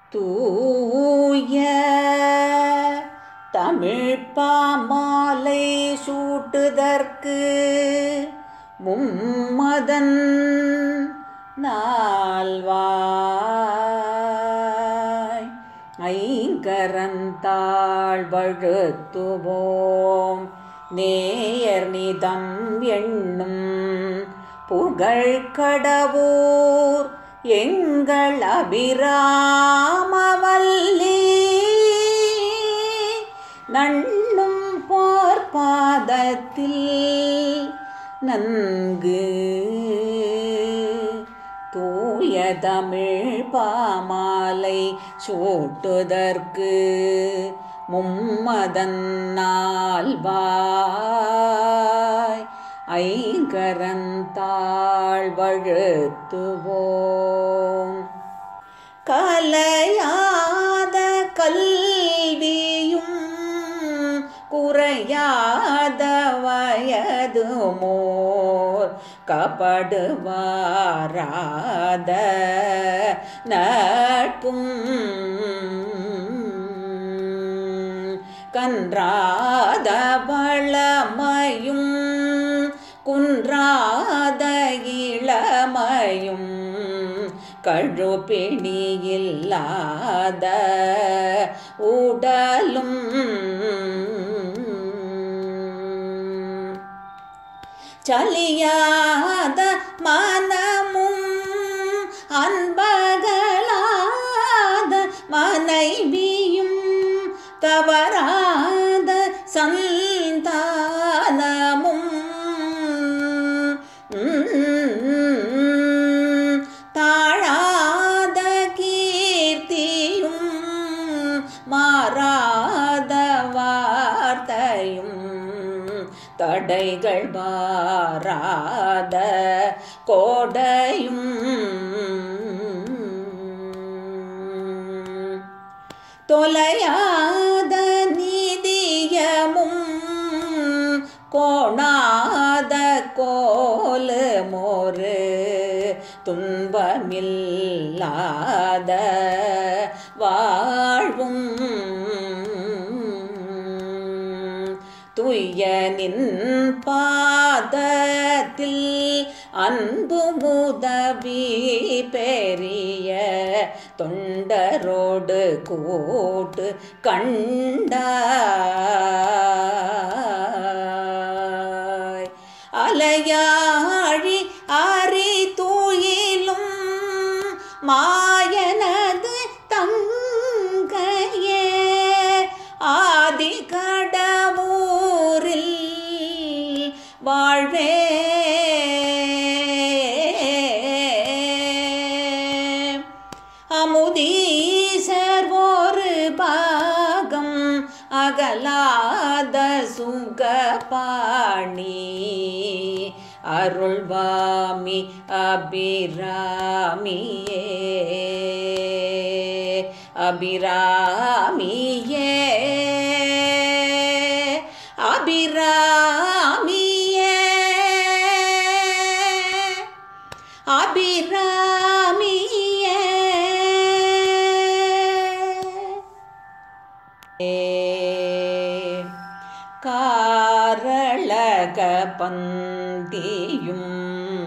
தூய தமிழ் பாமாலை சூட்டுதற்கு மும்மதன் நால்வாய் ஐங்கரந்தாள் வழுத்துவோம் நேயர் நிதம் எண்ணும் புகழ் கடவுர் எங்கள் அபிராமவல்லி நண்ணும் போர் பாதத்தில் நன்கு தூய தமிழ் பாமாலை சூட்டுதற்கு மும்மதன் நால்வாய் ஐங்கரந்தாள் வழுத்துவோம் கலையாத கல்வியும் குறையாத வயதுமோர் கபடுவாராத நட்பும் கன்றாத வளமையும் குன்றாத இளமையும் கழுபிணியில்லாத உடலும் சலியாத மனமும் அன்பகலாத மனைவியும் தவறாத சந்தானமும் தாழாத கீர்த்தியும் மாறாத வார்த்தையும் தடைகள் வாராத கோடையும் தொலையாத நீதியமும் கோணாத கோலு மோரு துன்பமில்லாத வாழ்வும் துயனின் பாதத்தில் அன்பு முதவி பெரிய தொண்டரோடு கூட்டு கண்டாய் அலையாழி அறி தூயிலும் மாயனது தங்கையே ஆதி கடவுரில் வாழ்வே அமுதீசர் ஒரு பாகம் அகலாத சுகபாணி அருள்வாமி அபிராமியே அபிராமியே அபிராமியே அபிராமியே காரளக பந்தியும்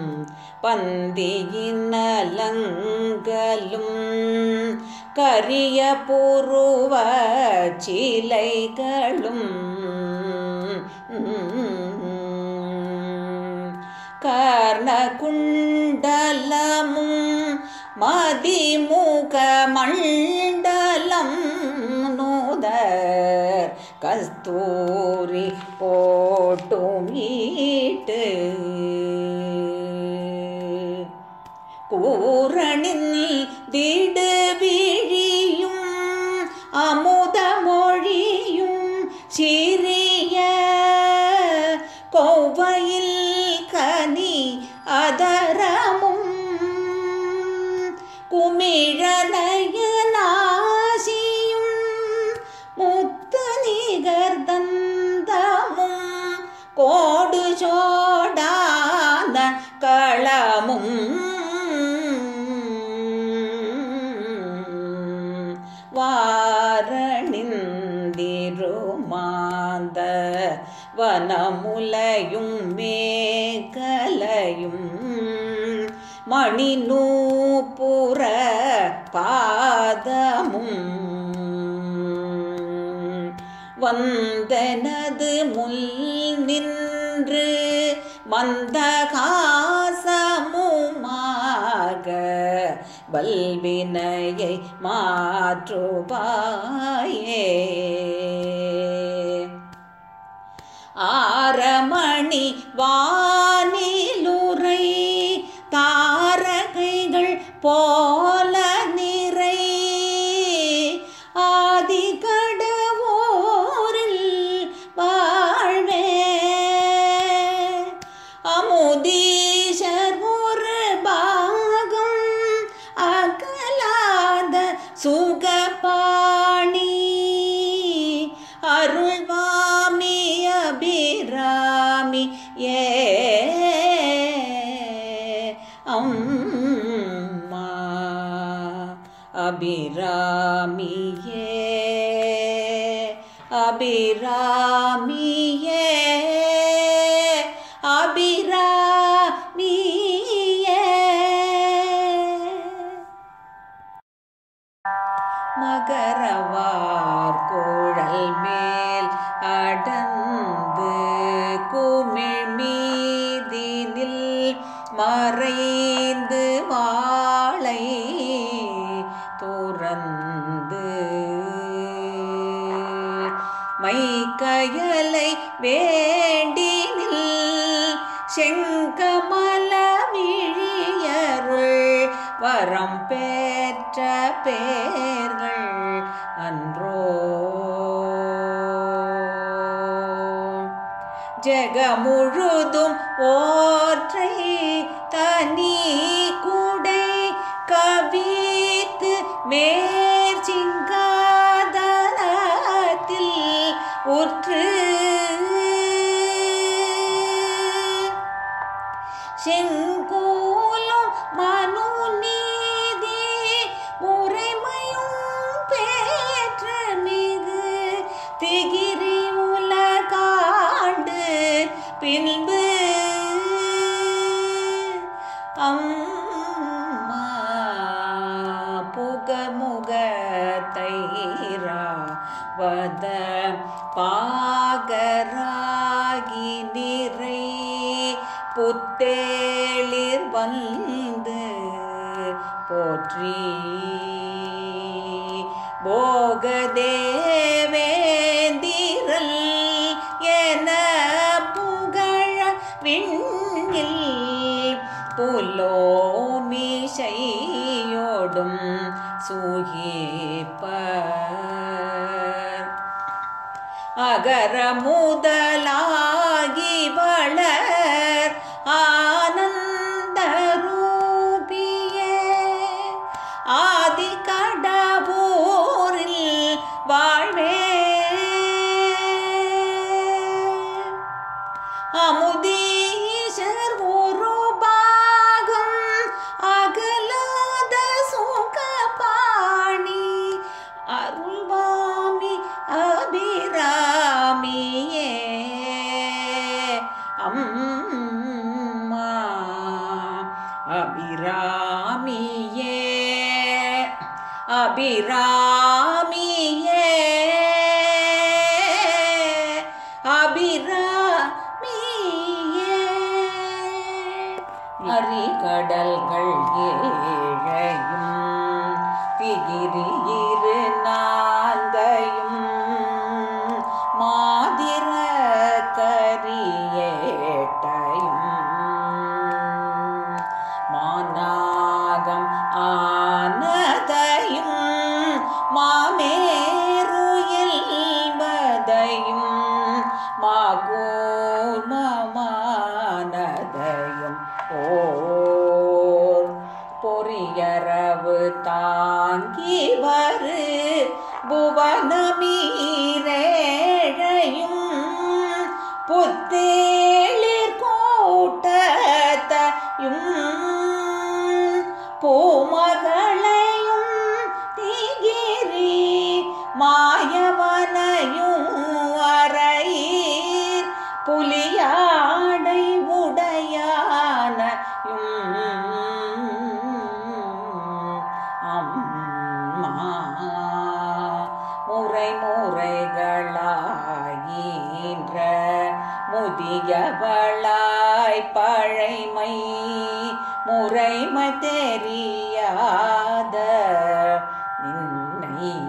பந்தியினலங்களும் கரிய புருவ சிலைகளும் கர்ண குண்டலமும் மதிமுக மண்டலம் நூதர் கஸ்தூரி போட்டும் ஈட்டு கூரணின் திடு விழியும் அமுத மொழியும் சிறிய கோவையில் கனி அதரமும் குமிழனயனாசியும் முத்து நிகர்தந்தமும் கோடு சோடான களமும் வாரணிந்திருமாந்த வனமுலையும் மேகலையும் மணிநூப்புற பாதமும் வந்தனது முல் நின்று மந்தகாசமுமாக வல்வினையை மாற்றுவாயே ஆரமணி வானிலுரை தாரகைகள் போல நிறை ஆதி கடவோரில் வாழ்வே அமுதீஷர் ஒரு பாகம் அகலாத சுகபாணி அருள்வாமி அபிராமி ஏ அம்மா அபிராமியே அபிராமியே அபிராமியே மகரவார் குழல் மேல் அடர்ந்து குமிழ் மீதினில் மறைந்து வாளை துறந்து மைக்கயலை வேண்டினில் செங்கமல விழியருள் வரம் பெற்ற பேர்கள் அன்றோ ஜெகமுழுதும் ஓற்றை தனி குடை கவித்து மேற்சிங்காதனத்தில் உற்று செங்கோலும் மனு நீதி முறைமையும் பேற்ற மிகு திகிரி உலகாண்டு பின்பு அம்மா புகமுகத்தைரா வத பாகராகி நிறை புத்தேளிர் வந்து போற்றி போகதேவேந்திரல் என புகழ விண்ணில் புலோமிசையோடும் சூகிப்பர் அகர முதலாகி வளர் ஆனந்த ரூபியே ஆதி கடபூரில் வாழ்வே அமுதீஷர் ஒரு பாகம் அகலாத சுகபாணி அருள்வாமி அபிராமியே அம்மா அபிராமியே அபிராமியே அபிராமியே அரிகடல்கள் ஏழையும் திகிரி இரு நாந்தையும் மாதிர கரியேட்டையும் மானாகம் ஆனதையும் மாமேருயில் வதையும் மாகூர்மமானதையும் ஓர் பொறியரவு தாங்கி வரு புவனமீரேழையும் புத்தேளிர் கூட்டத்தையும் பூமகளையும் திகிரி மாயவனையும் அறையீர் புலியாடை உடையானையும் அம்மா முறை முறைகளாயின்ற முதியவளாய் பழைமை முறைமை தெரியாத நின்னை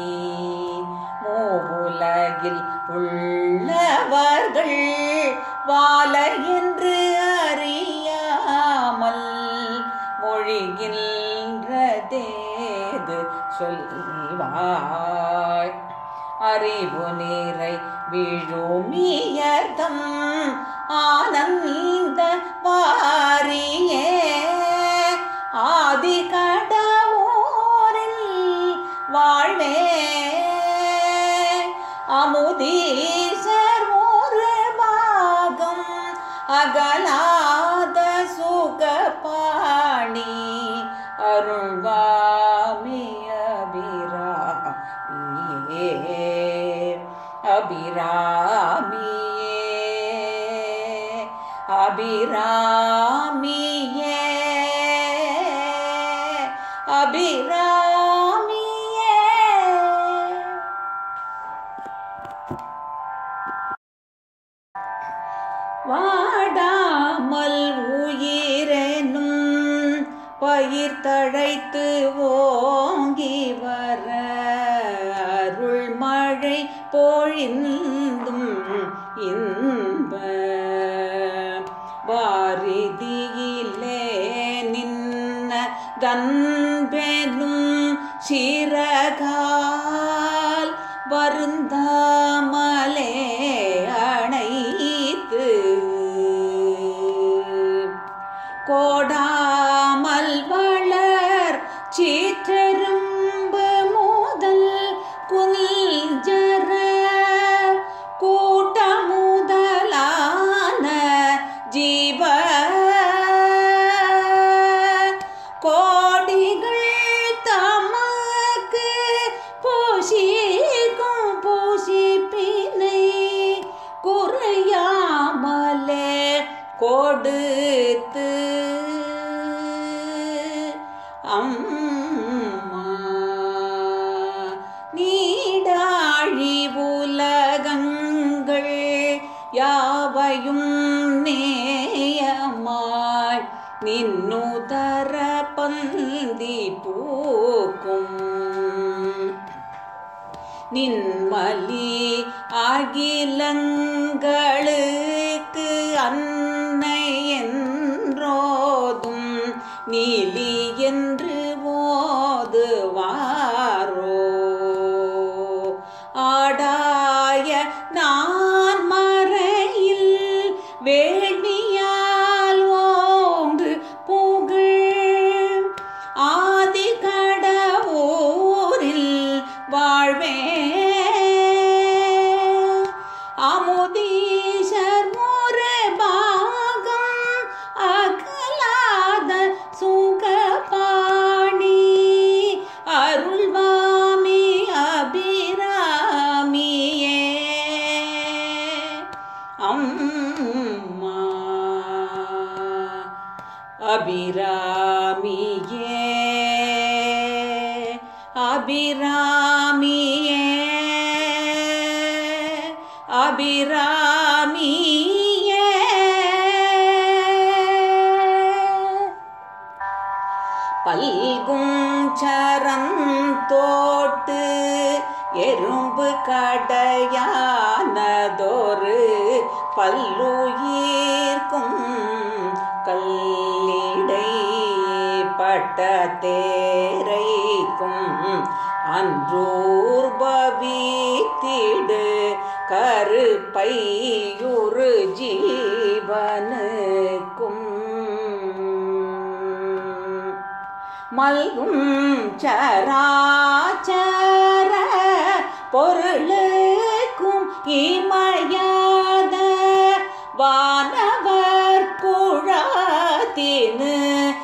மூவுலகில் உள்ளவர்கள் வாழ என்று அறியாமல் மொழிகின்றதேது சொல்வாய் அறிவு நீரை விழுமியர்தம் ஆனந்த வாரியே ஆதி கடவுரில் வாழ்வே அமுதீசர் ஒரு பாகம் அகலாத சுகபாணி அருள்வாமி அபிராமியே அபிராமியே அபிராமியே அபிராமியே வாடாமல் உயிரெனும் பயிர் தழைத்து ஓங்கி வர அருள் மழை பொழிந்தும் இன்ப வாரிதியிலே நின்ன தன்பெனும் சிறகால் வருந்தாமலே அணைத்து கோடாமல் வளர் சீற்றரும்பு முதல் குஞ்சர கூட்ட முதலான ஜீவ கோடிகள் தமக்கு பூசிக்கும் பூசிப்பினை குறையாமலே கொடுத்து அம்மா நீடாழி உலகங்கள் யாவையும் நேயமாய் நின்னுதர பந்தி பூக்கும் நின்மலி அகிலங்களுக்கு அன்னை என்றோதும் நீலி என்று ஓதுவாரோ ஆடாய நான் மறையில் வேணியால் ஓங்கு புகழ் ஆதி கடவுரில் வாழ்வே அமுதீஷர் முறை பாகம் அகலாத சுகபாணி அருள்வாமி அபிராமியே அம்மா அபிராமியே அபிராமியே அபிராமியே பல்கும் சரந்தோட்டு எறும்பு கடையானதொரு பல்லுயிர்க்கும் கல்லிடை பட்ட தேரைக்கும் அன்றூர்பவித்திடு கருப்பையுறு ஜீவனுக்கும் மல்கும் சராச்சர பொருளுக்கும் இமயாத வானவர்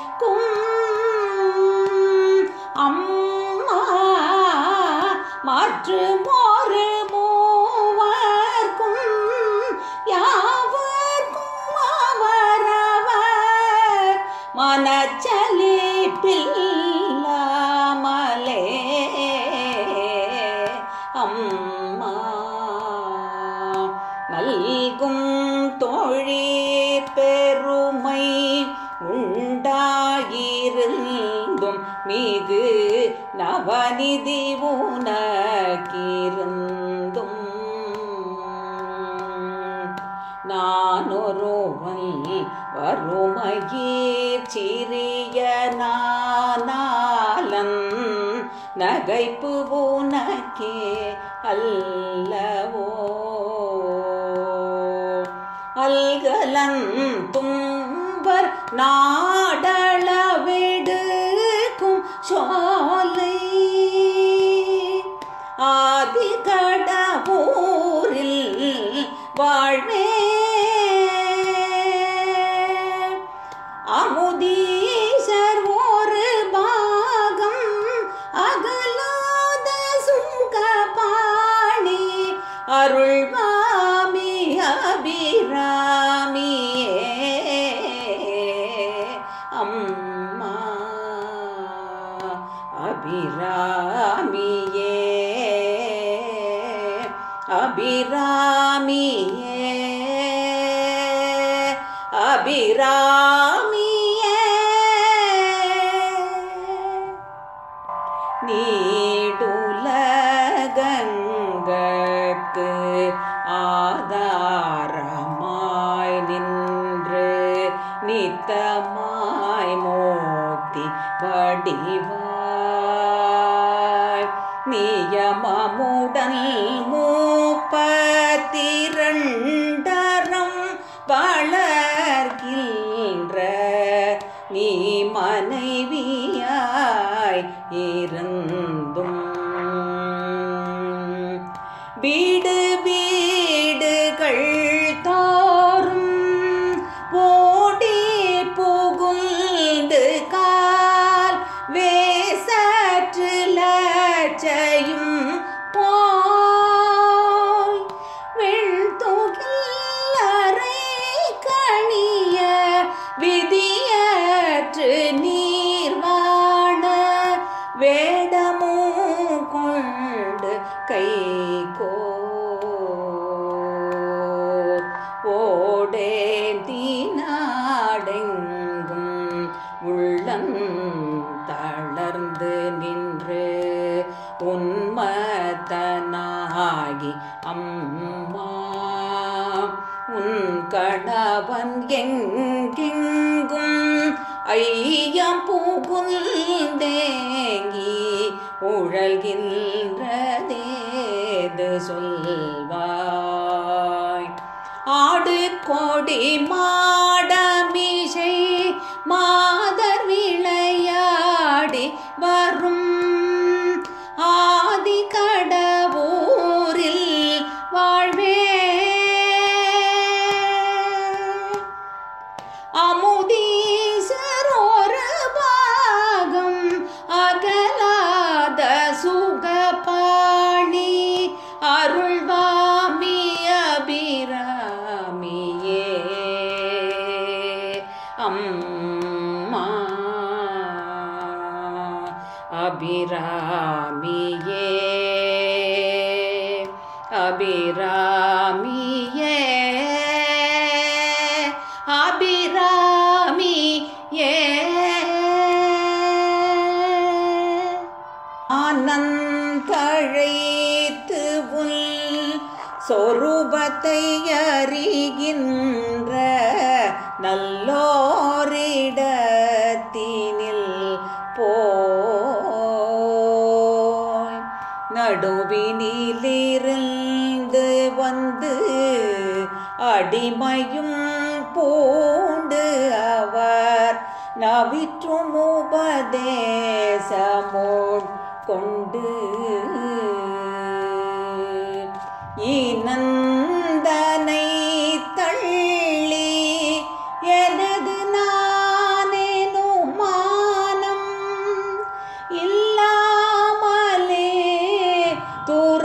குழாத்தினுக்கும் அம்மா மத மற்றும் ஒரு மூவர்க்கும் யாவர்க்கும் அவரவர் மனச்சலிப்பில்லாமலே அம்மா நல்கும் தோழி பெருமை உண்டாயிருந்தும் மிகு நவநிதி உனக்கிருந்தும் நான் ஒருவன் வறுமையீர் சிறிய நானாலன் நகைப்பு உனக்கே அல்லவோ அல்கலன் தும்பர் நாடளவெடுக்கும் சோலை ஆதி கடவுரில் வாழ்வே அமுதீசர் ஒரு பாகம் அகலாத சுங்கபாணி அருள்வாமி அபிராமியே அம்மா அபிராமியே அபிராமியே அபிராமியே நீடுலகங்கட்கு ஆதாரமாய் நின்று நித்தமாய் மோக்தி வடிவாய் நியமமுடன் மூப்பத்திரண்டரம் வளர்கின்ற நீ மனைவியாய் இருந்தும் வீடு வீடுகள் தோறும் ஓடி புகுந்து கால் வேசற்று லட்சையும் போய் வெண்தொகில் அறை கணிய விதியற்று நீர்வாண வேடமும் கொண்டு கை கோர் ஓடேந்தி நாடெங்கும் உள்ளம் தளர்ந்து நின்று உன்மத்தனாகி அம்மா உன் கணவன் எங்கெங்கும் ஐயம் புகுந்தேங்கி உழல்கின்றதேது சொல்வாய் ஆடு கோடி மாடமிசை மாதர் விளையாடி வரும் ஆதி கடவுரில் வாழ்வே அமுதீசர் ஒரு பாகம் அகலாத சுகபாணி அருள்வாமி அபிராமியே அம்மா அபிராமியே அபிராமியே அபிராமியே ஆனந்தழைத்து உன் சொரூபத்தை அறிகின்ற நல்லோரிடத்தினில் போய் நடுவினிலிருந்து வந்து அடிமையும் பூண்டு அவர் நவிற்றும் உபதேசமோட் கொண்டு ஈனந்தனை தள்ளி எனது நானேனும் மானம் இல்லாமலே தூர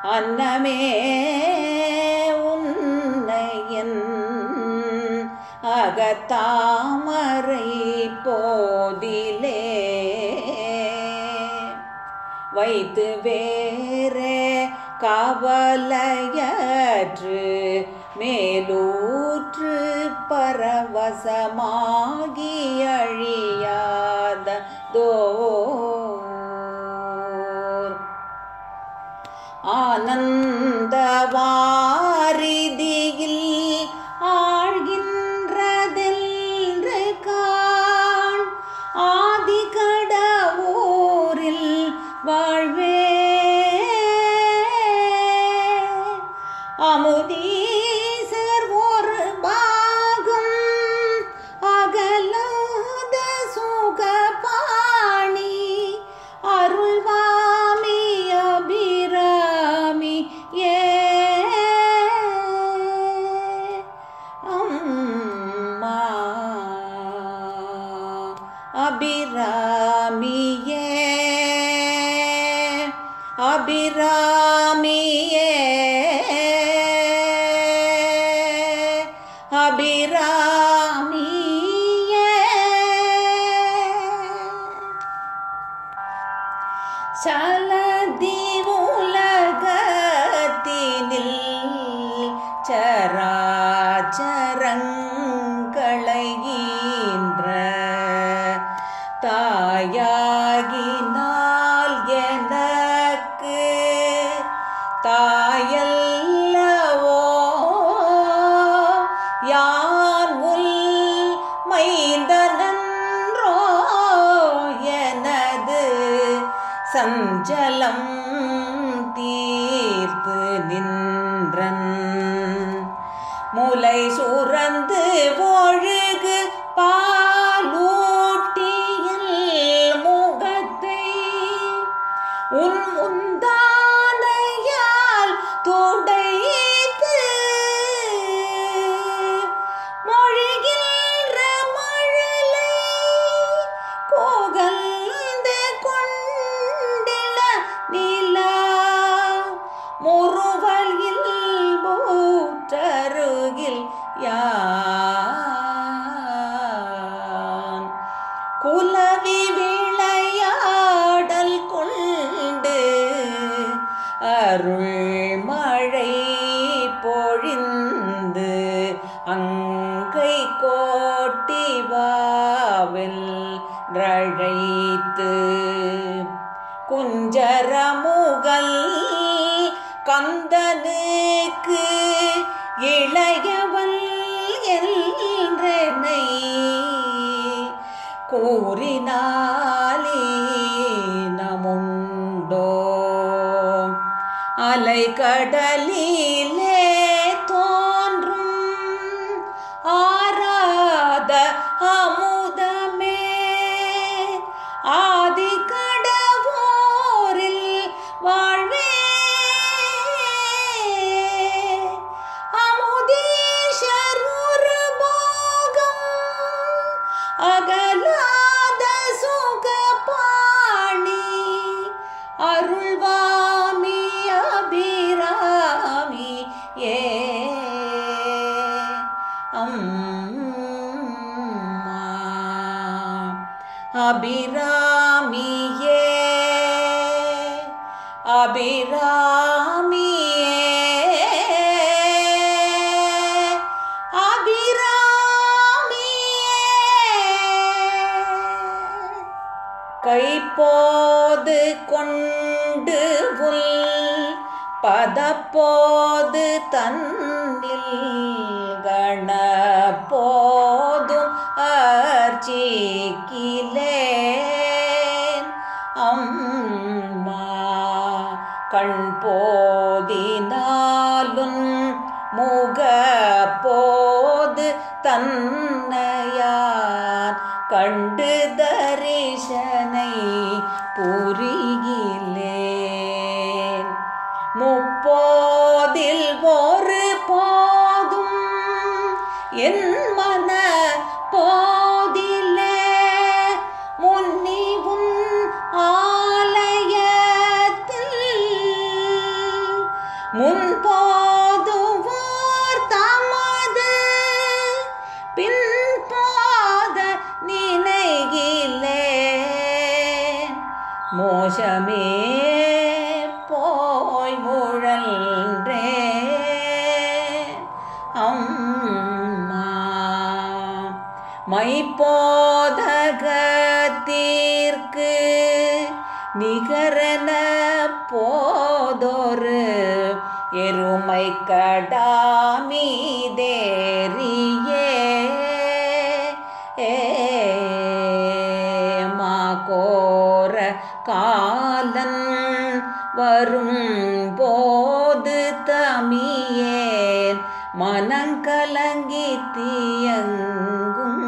அன்னமே உன்னையன் அகத்தாமரை போதிலே வைத்து வேறே கவலையற்று மேலூற்று பரவசமாகி அழியாத தோர் ஆனந்தவாரிதியில் ஆழ்கின்றதென்று காண் ஆதிகடவோரில் வாழ்வே அமுதீசர் ஒரு பாகம் அகலாத சுகபாணி அருள்வாமி அபிராமி ஏ அம்மா அபிராமியே அபிராமியே அபிராமியே சலதி உலகத்தினில் சராச்சரங்களைகின்ற தாயாகினால் எனக்கு தாயல்லவோ யான் உள் மைந்தனன்றோ எனது சஞ்சலம் தீர்த்து நின்றன் முலை சுரந்து ஒழுகு பாலூட்டியில் முகத்தை உன் முந்தானையால் துடைத்து மொழிகின்ற மழலை கோகல்ந்து கொண்டில நிலா முறுவல் பூற்றருகில் யான் குலவி விளையாடல் கொண்டு அருள் மழை பொழிந்து அங்கை கோட்டி வாவில் ரழைத்து குஞ்சரமுகல் கந்தனுக்கு இளையவள் என்றனை கூறினாலே நமுண்டோ அலை கடலிலே தோன்றும் ஆராத அமுதமே ஆதி கடவோரில் வாழ்வே அமுதீஷர் ஒரு போகம் அகலாத சுகபாணி அருள்வாமி அபிராமி ஏ அம்மா அபிராமியே அபிராமியே அபிராமியே கைப்போது கொண்டு உள் பதப்போது தன்னில் கணப்போதும் அர்ச்சிக்கிலேன் அம்மா கண் போதினாலும் முக போது தன்னையான் கண்டு தரிசனை புரிகிலேன் முப்போதில் ஒரு போதும் என் மன போதிலே முன்னி உன் ஆலயத்தில் போய் முழன்றே அம்மா மைப்போதகத்தீர்க்கு நிகரன போதொரு எருமை கடாமீதேரியே மாகோர காலன் வரும் போது தமியேன் மனங்கலங்கி தீயங்கும்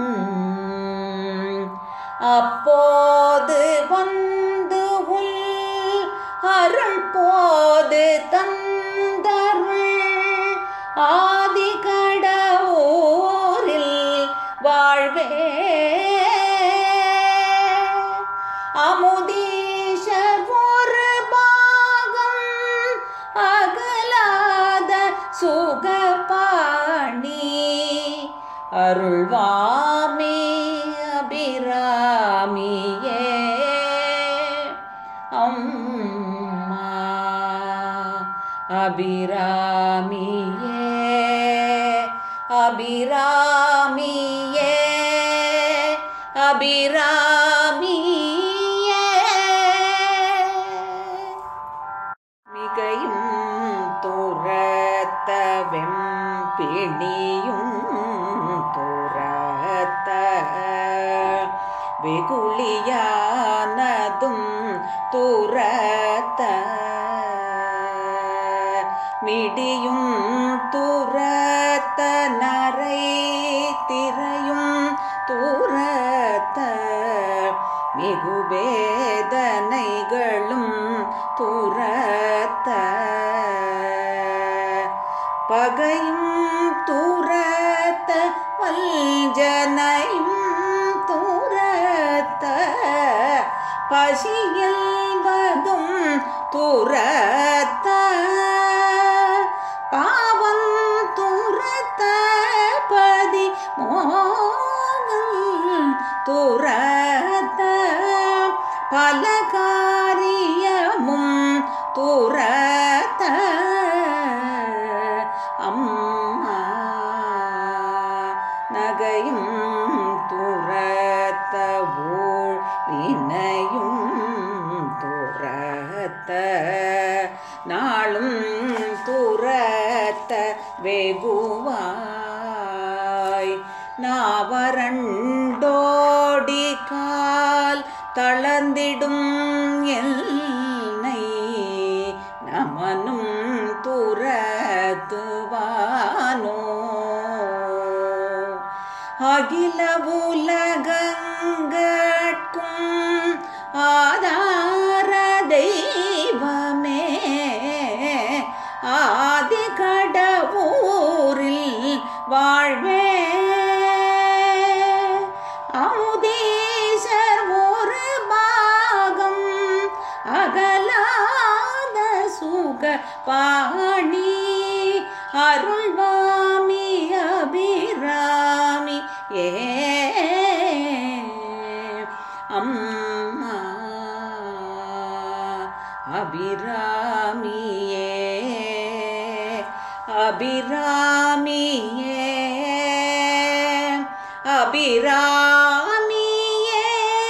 அப்போது வந்து உள் அருள் போது தந்தருள் ஆதி கடவுரில் வாழ்வே அமுதீஷர் ஒரு பாகம் அகலாத சுகபாணி அருள்வாமே அபிராமியே அம்மா அபிராமியே அபிராமியே அபிராமியே மிகையும் துரத்த வெம்பிணியும் துரத்த வெகுளியானதும் துரத்த மிடியும் துரத்த நரை திரையும் துரத்த மிகு வேதனைகளும் துரத்த பகையும் துரத்த வல்ஜனையும் துரத்த பசியல்வதும் துரத்த பாவம் துரத்த பதி மோகம் துரத்த பல காரியமும் துரத்த அம்மா நகையும் துரத்த ஊழ் வினையும் துரத்த நாளும் துரத்த வெகுவாய் நாவரண்டோடி கால் தளர்ந்திடும் எல்லை நமனும் துரத்துவானோ அகில உலகங்கட்கும் ஆதார தெய்வமே ஆதி கடவுரில் வாழ்வே அமுதீசர் ஒரு பாகம் அகலாத சுக பாணி அருள்வாமி அபிராமி ஏ அம்மா அபிராமியே அபிராமியே அபிராமியே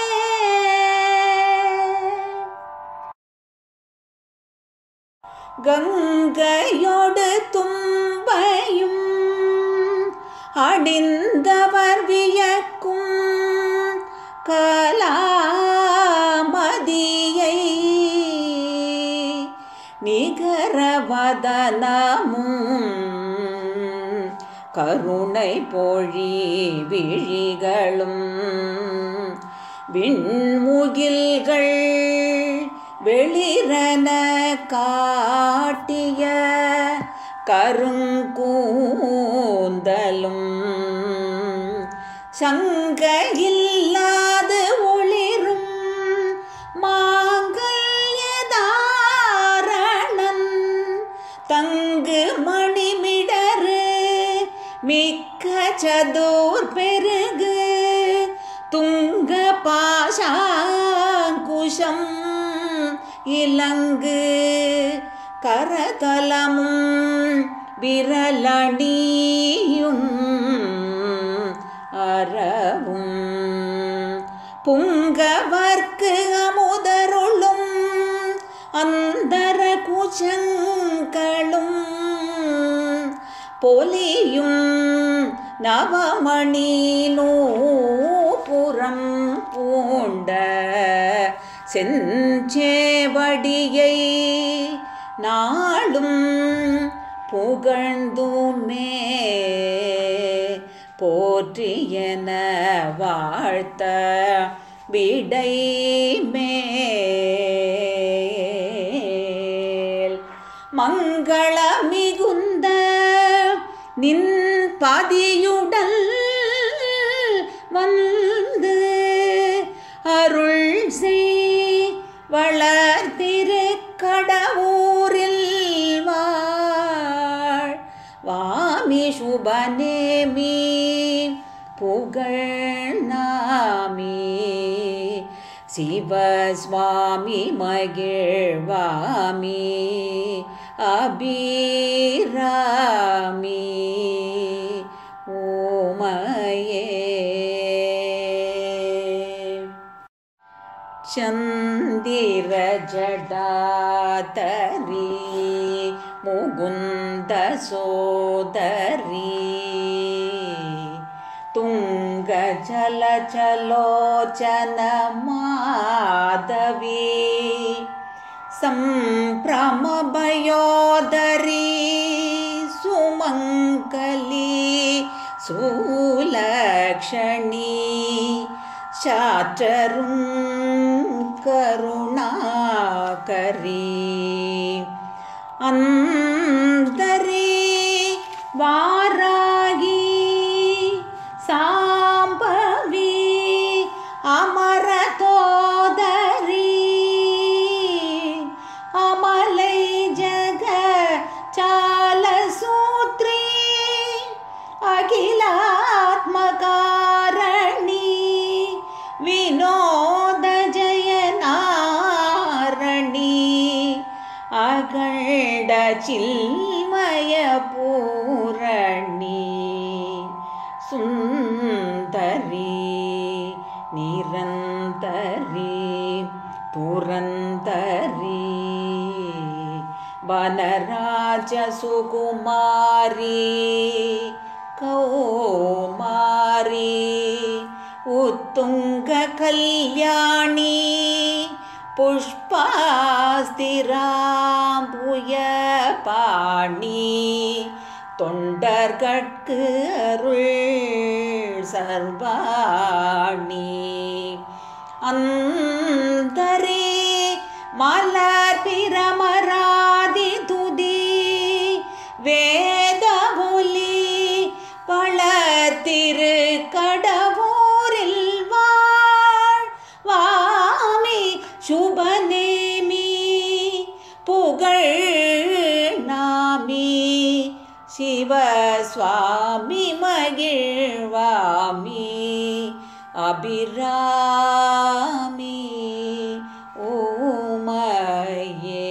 கங்கையோடு தும்பையும் அடிந்தவர் வியக்கும் கலாமதியை நிகரவதனமும் கருணை பொழி விழிகளும் விண்முகில்கள் வெளிரன காட்டிய கருங்கூந்தலும் சங்கையில்லாது ஒளிரும் மாங்கல்யதாரணன் தங்கு மணிமிடரு மிக்க சதோர் பெருகு துங்க பாசாங்குஷம் இலங்கு கரதலமும் விரலணியும் அறவும் புங்கவர்க்கு அமுதருளும் அந்தர குஜங்களும் பொலியும் நவமணி நூபுறம் பூண்ட செஞ்சேவடியை நாளும் புகழ்ந்துமே போற்றியன வாழ்த்த விடை மேல் மங்கள மிகுந்த நின் பதியுடல் வந்து அருள் செய் வளர்த்திரு கடவுரில் வாழ் வாமி சுபநேமி புகழ்நாமி சிவஸ்வாமி மகிழ்வாமி அபிராமி ஓமயே ಚಂದಿರ ಜಡಾತರಿ ಮುಗುಂದ ಸೋದರಿ ತುಂಗ ಜಲ ಚಲೋಚನ ಮಾಧವಿ ಸಂಭ್ರಮ ಭಯೋದರಿ ಸುಮಂಗಲಿ ಸುಲಕ್ಷಣಿ சாற்றரும் கருணாகரி அந்தரி வாராகி சாம்பவி அமரதோதரி அமலை ஜக சாலசூத்ரி அகிலாத்மகாரணி வினோத ஜயநாரணி அகண்ட சில்மய பூரணி சுந்தரி நிரந்தரி புரந்தரி வனராஜ சுகுமாரி கௌமாரி உத்துங்க கல்யாணி புஷ்பாஸ்திராம்புய பாணி தொண்டர்கட்கு அருள் சர்வாணி அந்தரே மலர் பிரமராதி துதி வேத ஒலி வளர்த்திரு கடவுரில் வாழ் வாமி சுபநேமி புகழ் நாமி சிவசுவாமி மகிழ்வாமி அபிராமி ஓமயே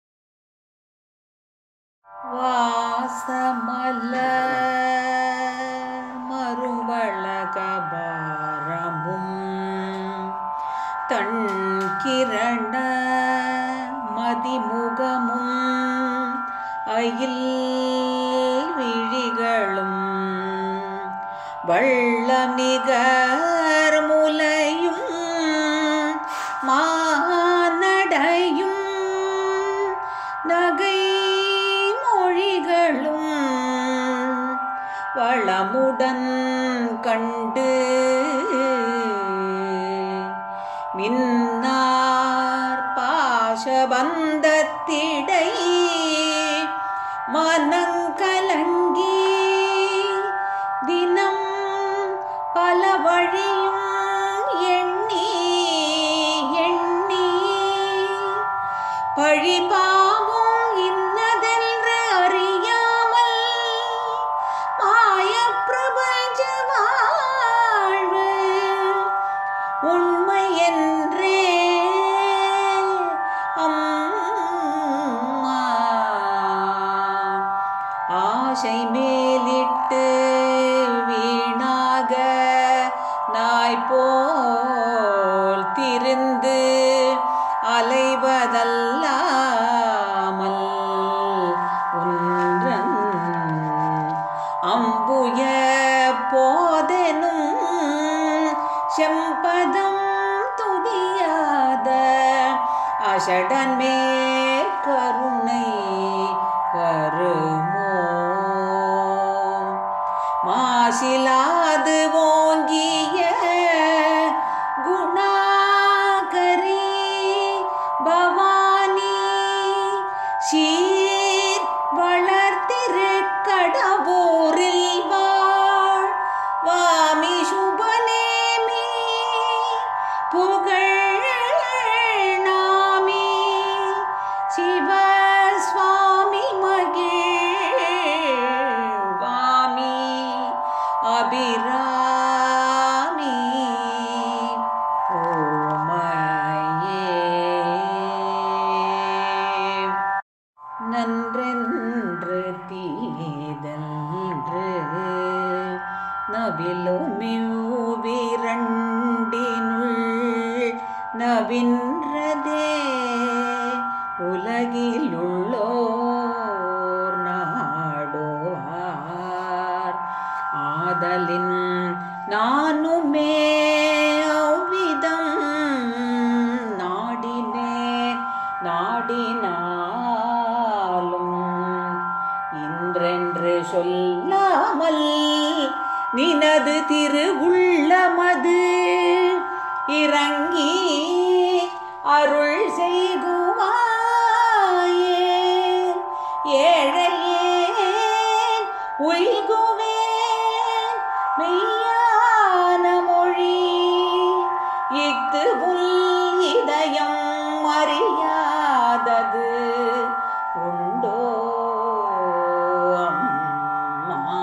வாசமல மறுவளகபாரமும் தன்கிரண மதிமுகமும் அயில் விழிகளும் வள்ளநிகர் முலையும் மானடையும் நகை மொழிகளும் வளமுடன் கண்டு மின்னார் பாசபந்தத்திடை மனங்கலங்கி தினம் பல வழியும் எண்ணி எண்ணி பழிபாவும் இன்னதென்று அறியாமல் மாய பிரபஞ்ச வாழ்வு உண்மை என்றே அம் ஓசை மேலிட்டு வீணாக நாய் போல் திரிந்து அலைவதல்லாமல் ஒன்றன் அம்புய போதெனும் செம்பதம் துதியாத அஷடன் மேற் கருணை வருமோ மாசிலாது ஓங்கிய குணாகரி பவானி சீர் வளர்த்திரு கடவுரில் வாழ் வாமி சுபநேமி புகழ் நாமி சிவஸ்வாமி மகிழ் வாமி அபிராமி ஓமையே நன்றென்று தீதன்று நவிலுமிவ்விரண்டினுள் நவின்றதே உலகிலுள்ளோர் நாடுவார் ஆதலின் நானுமே அவ்விதம் நாடினே நாடினாலும் இன்றென்று சொல்லாமல் நினது திருவுள்ளமது இறங்கி அருள் செய்குவாயே ஏழையேன் உய்குவேன் மெய்யான மொழி இஃது உள் இதயம் அறியாதது உண்டோ அம்மா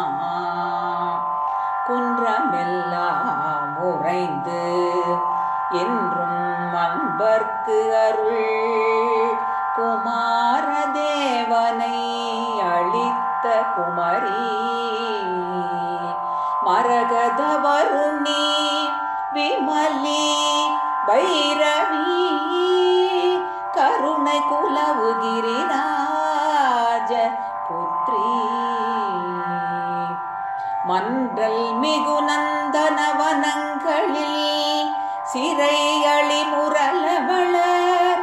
குன்றமெல்லாம் உறைந்து என்றும் அன்பர்க்கு அருள் குமார தேவனை அளித்த குமரி மரகத வருணி விமலி பைரவி கருணை குலவு கிரிராஜ புத்ரி மன்றல் மிகு நந்தனவனங்களில் சிறைகளி முரளவளர்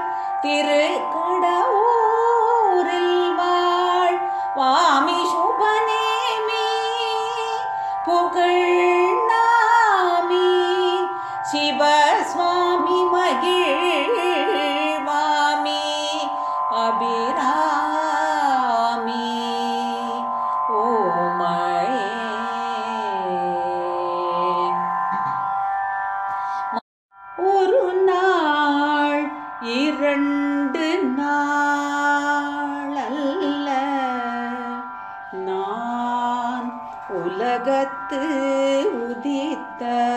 திருக்கடவுரில் வாழ் வாமி சுபநேமி புகழ் நாமி சிவஸ்வாமி மகிழ் வாமி அபிராமி ஓமயே ஒரு நாள் இரண்டு நாள் அல்ல நான் உலகத்து உதித்த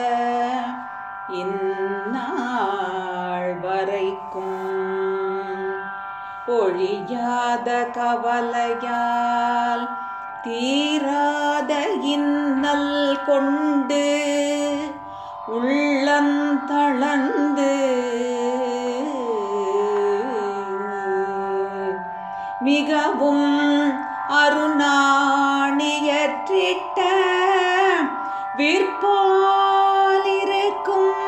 இந்நாள் வரைக்கும் ஒழியாத கவலையால் தீராத இன்னல் கொண்டு உள்ளந்தளந்து மிகவும் அருணாணியற்றிட்ட விற்போலிருக்கும்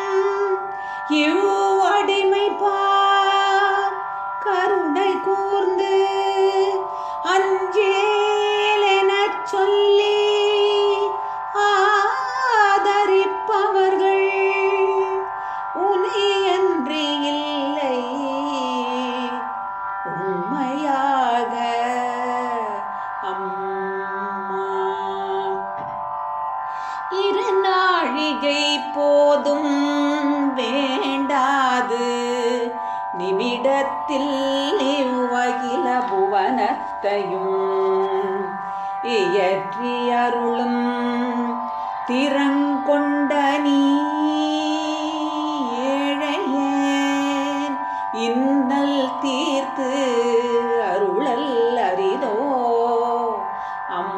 இவ்வடிமை பார் கருணை கூர்ந்து அஞ்சேலெனச் சொல்லி ஆதரிப்பவர்கள் உனையன்றி இல்லை உண்மையாக அம்மா இரு நாழிகை போதும் வேண்டாது நிமிடத்தில் இவ்வகில புவனத்தையும் இயற்றி அருளும் திறங்கொண்ட நீ ஏழையேன் இன்னல் தீர்த்து அருளல் அரிதோ அம்மா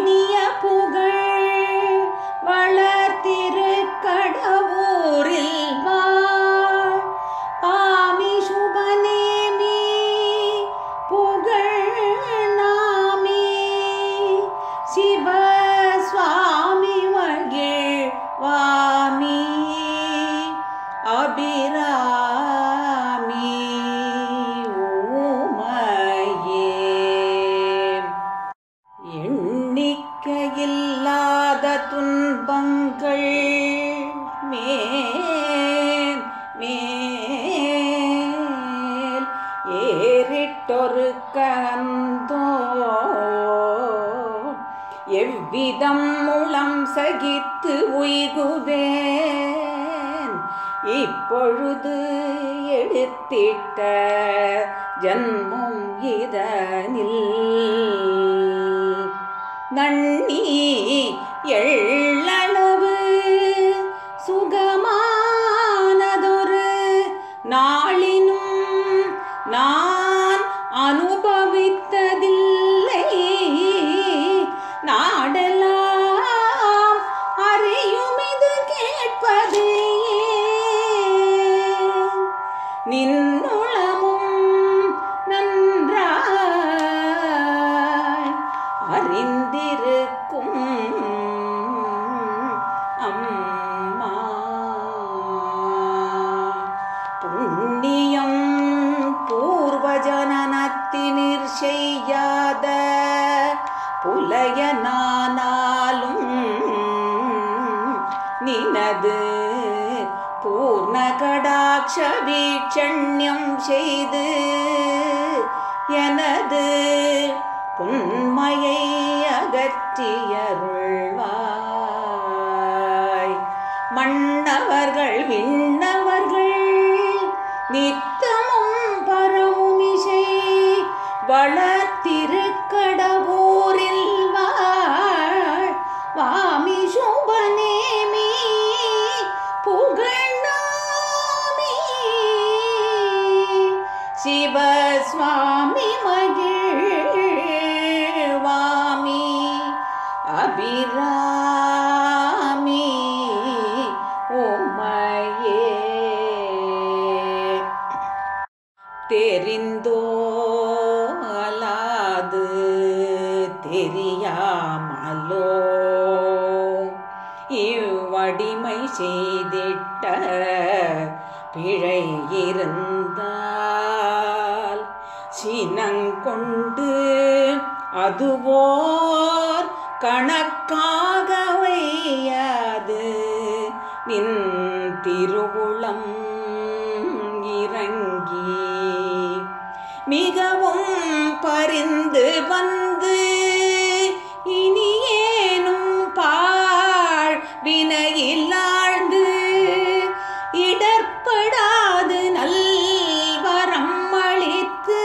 இனிய புகழ் வளர்த்திரு கடவுரில் வாழ் ஆமி சுபநேமி புகழ் நாமி சிவ சுவாமி மகிழ் வாமி அபிராமி ஊமையே எண்ணிக்கையில்லாத துன்பங்கள் மேல் மேல் ஏறிட்டொரு கந்தோ எவ்விதம் முளம் சகித்து உய்குவேன் இப்பொழுது எடுத்திட்ட ஜன்மம் இதனில் நன்னி எள்ளளவு சுகமானதொரு நாளினும் நான் அனுபவித்ததில்லை நாடெல்லாம் அறியும் இது கேட்பதே நின்னுளமும் நன்றாய் அறிந்திருக்கும் அம்மா புண்ணியம் பூர்வ ஜனனத்தினிற் செய்யாத புலையனானாலும் நினது பூர்ண கடாட்ச வீட்சண்யம் செய்து எனது புண்மையை அகற்றியருள்வாய் மன்னவர்கள் விண்ணவர்கள் நித்தமும் பரவுமிசை வளர்த்திருக்கடவூரில் வாழ் வாமி சுபநேமி புகழ்நாமி சிவசுவாமி மகிழ்வாமி அபிராமி உமையே தெரிந்தோ அலாது தெரியாமலோ இவ்வடிமை செய்திட்ட பிழை இருந்தால் சினங்கொண்டு அதுவோர் கணக்காக வையாது நின் திருவுளம் இறங்கி மிகவும் பரிந்து வந்து இனியேனும் பாழ் வினையில்லாழ்ந்து இடர்படாது நல்வரம் அளித்து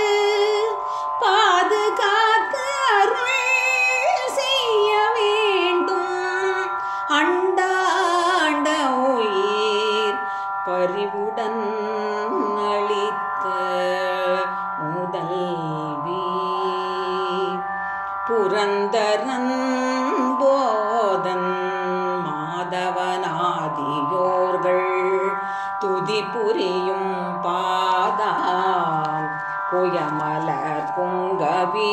பாதுகாத்து அருள் செய்ய வேண்டும் அண்டாண்ட உயிர் பறிவுடன் அளித்த முதல்வி புரந்தரன் போதன் மாதவனாதியோர்கள் துதி புரியும் பாதாம் புயமலர் புங்கவி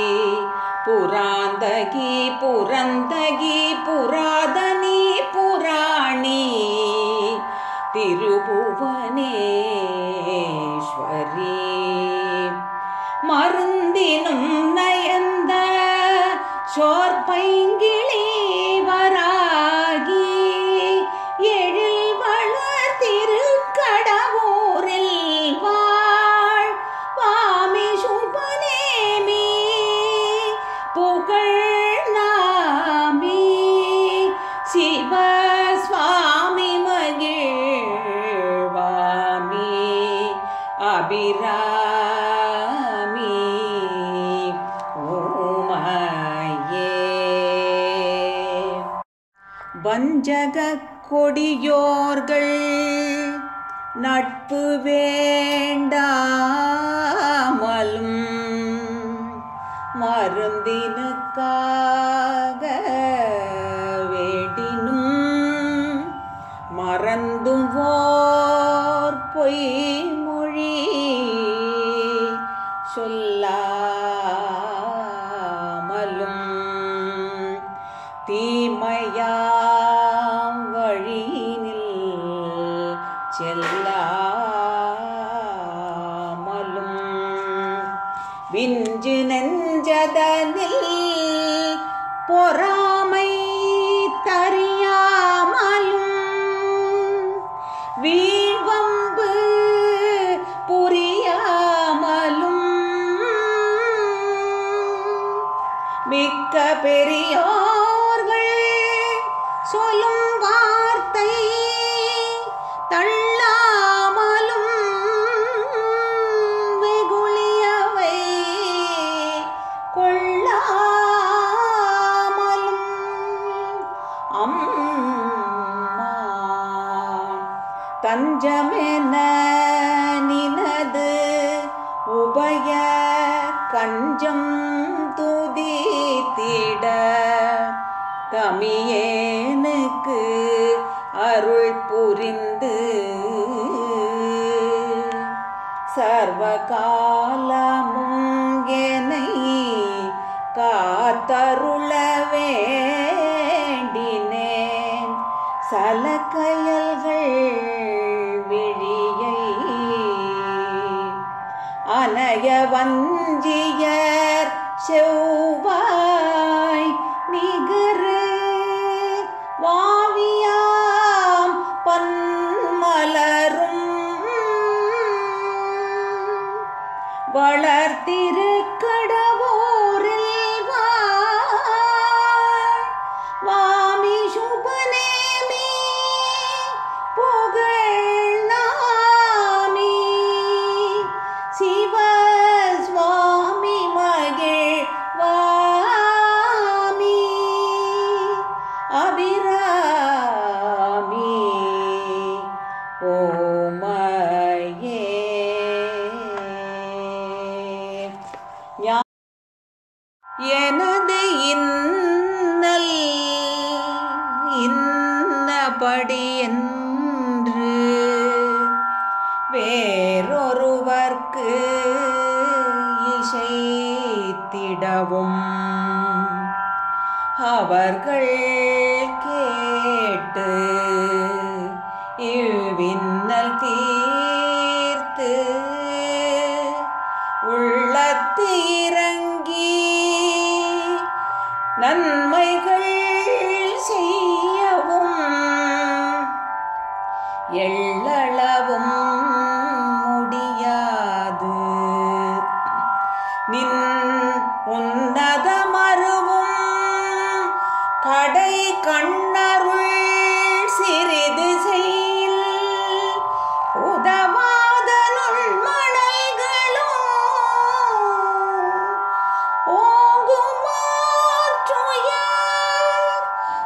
புராந்தகி புரந்தகி புராதனி புராணி திருபுவனேஸ்வரி மருந்தினும் நயந்த சோர்பைங்கிளி வராகி எழில் வளர் திருக்கடவூரில் வாழ் வாமி சுபநேமி புகழ் நாமி சிவ சுவாமி மகிழ்வாமி அபிராமி ஓமையே வஞ்சக கொடியோர்கள் நட்பு வேண்டாமலும் மருந்தினுக்கு வேண்டினும் மறந்தும் ஓர் பொய்மொழி சொல்லாமலும் தீமையாம் வழியினில் செல்லாமலும் விஞ்சு நெஞ்சதனில் பொறாமை தறியாமலும் வீழ்வம்பு புரியாமலும் மிக்க பெரியோர்கள் சொல்லும் வார்த்தை தள்ளாமலும் வெகுளியவை கொள்ளாமலும் அம்மா தஞ்சமென நினது உபய கஞ்சம் துதித்திட தமியேனுக்கு அருள் புரிந்து சர்வ காலமும் என்னை காத்தருள வேண்டினேன் சலக்கயல்கள் விழியை அனய வஞ்சியர் செவ்வாய் நிகரு வாவியாம் பன்மலரும் வளர்த்திரு கடவோரில் வாழ் வாமி சுபநேமி புகழ் நாமி சிவ சுவாமி மகிழ் வாமி அபிராமி ஓமயே ஞா- எனது இன்னல் இன்னபடி என்று வேறொருவர்க்கு இசைத்திடவும் அவர்கள் கேட்டு இவ்வின்னல் தீர்த்து உள்ளத்து இறங்கி நன்மைகள் செய்யவும் எள்ளளவும் முடியாது நின் உன்னத மருவும் கடை கண்ணருள் சிறிது செய்யில் உதவாத நுண்மணல்களும் ஓங்குமாற்றுயர்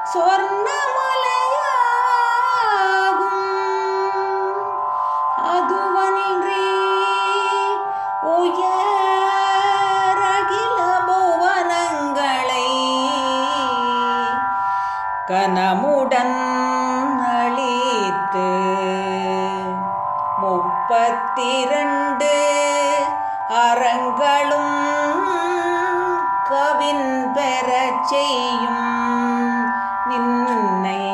சொர்ணமலையாகும் அதுவன்றி உயரகில புவனங்களை கனமுடன் அளித்து முப்பத்திரண்டு அறங்களும் கவின் பெறச் செய்யும் நின்னை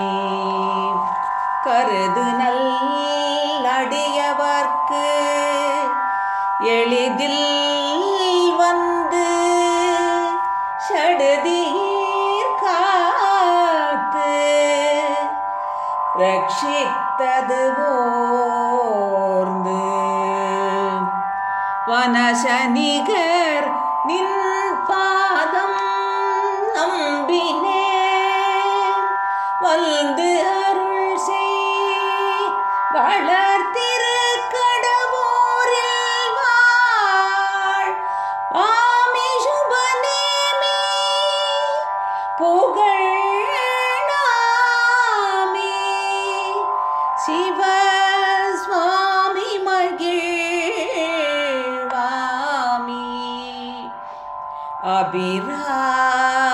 கருது நல்லடியவர்க்கு எளிதில் வந்து சடுதீர் காத்து ரட்சித்தது போர்ந்து வனசனிகர் நின் பாதம் நம்பினே வந்து அருள் செய் வளர்த்திரு கடவோரில் வாழ் ஆமி சுபநேமி புகழ் நாமி சிவ சுவாமி மகிழ்வாமி அபிராமி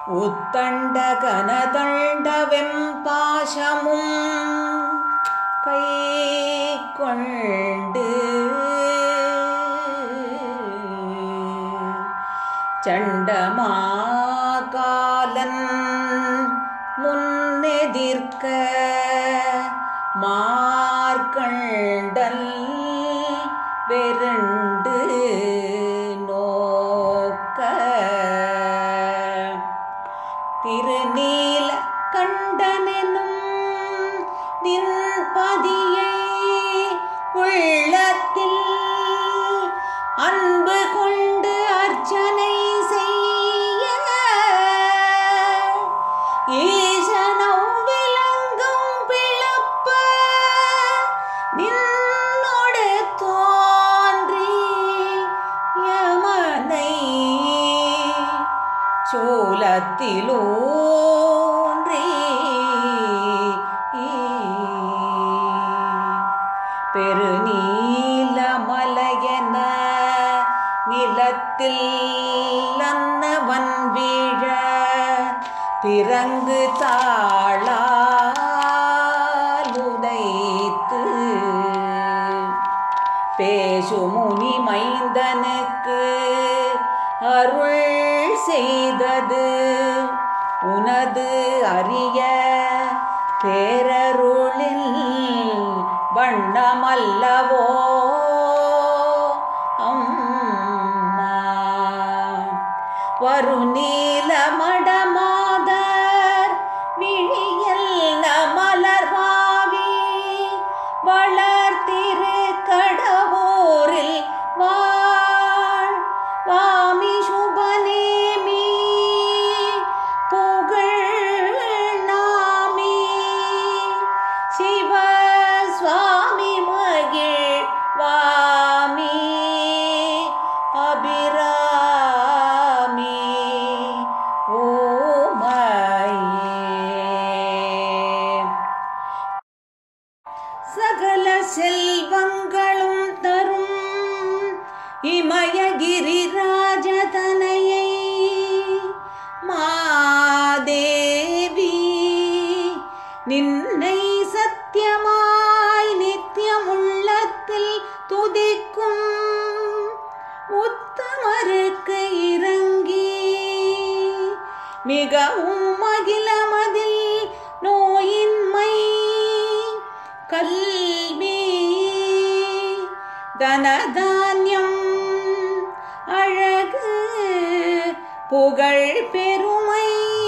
உத்தண்ட கனதண்ட வெம்பாசமும் கை கொண்டு சண்டமாகாலன் முன்னெதிர்க்க மார்கண்டல் வெருண்டு நோக்க திருநீல கண்டனெனும் நின் பதியை உள்ளத்தில் அன்பு கொண்டு அர்ச்சனை செய்ய ஈசனம் விளங்கும் பிளப்ப நின்னோடு தோன்றி யமனை சோலத்திலூன்றி பெருநீல மலையென நிலத்தில் அன்னவன் வீழ பிறங்கு தாளாலுதைத்து பேசுமுனி மைந்தனுக்கு அருள் செய்தது உனது அரிய பேரருளில் வண்ணமல்லவோ அம்மா வருநீல மடமாதர் விழியல் மலர்வாவி வளர்த்திரு கடவோரில் வாழ் வாமி சுபநேமி புகழ் நாமி சிவ சுவாமி மகிழ் வாமி அபிராமி ஓமையே சகல செல்வங்களும் தரும் இமயகிரி ராஜதனையை மாதேவி நின்னை சத்தியமாய் நித்தியம் உள்ளத்தில் துதிக்கும் உத்தமருக்கு இறங்கி மிகவும் மகிழமதில் நோயின்மை கல்வி தனதானியம் அழகு புகழ் பெருமை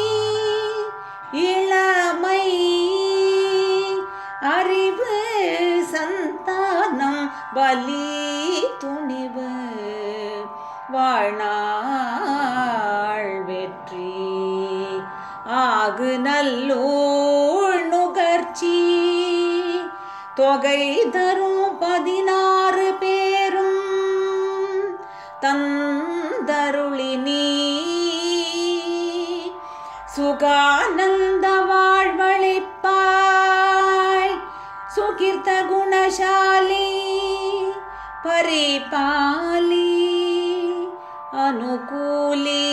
இளமை அறிவு சந்தானம் பலி துணிவு வாழ்நாள் வெற்றி ஆகு நல்லூழ் நுகர்ச்சி தொகை தரும் பதினாறு பேரும் தந்தருளி நீ சுகானந்த வாழ்வழிப்பாய் சுகிர்த்த குணசாலி பரிபாலி அனுகூலி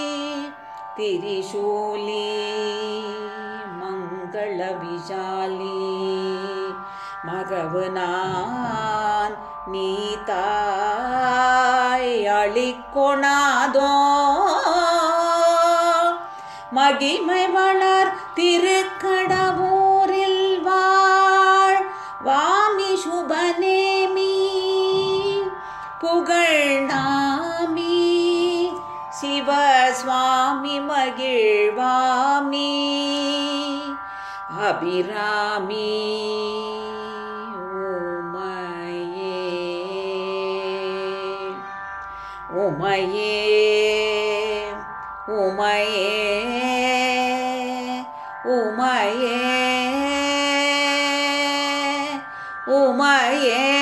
திரிசூலி மங்கள விஷாலி மகவு நான் நீ தாய் அளிக்கொணாதோ மகிமை வளர் திருக்கடவூரில் வாழ் வாமி சுபநேமி புகழ் நாமி சிவ சுவாமி மகிழ்வாமி அபிராமி உமையே உமையே உமையே உமையே உமையே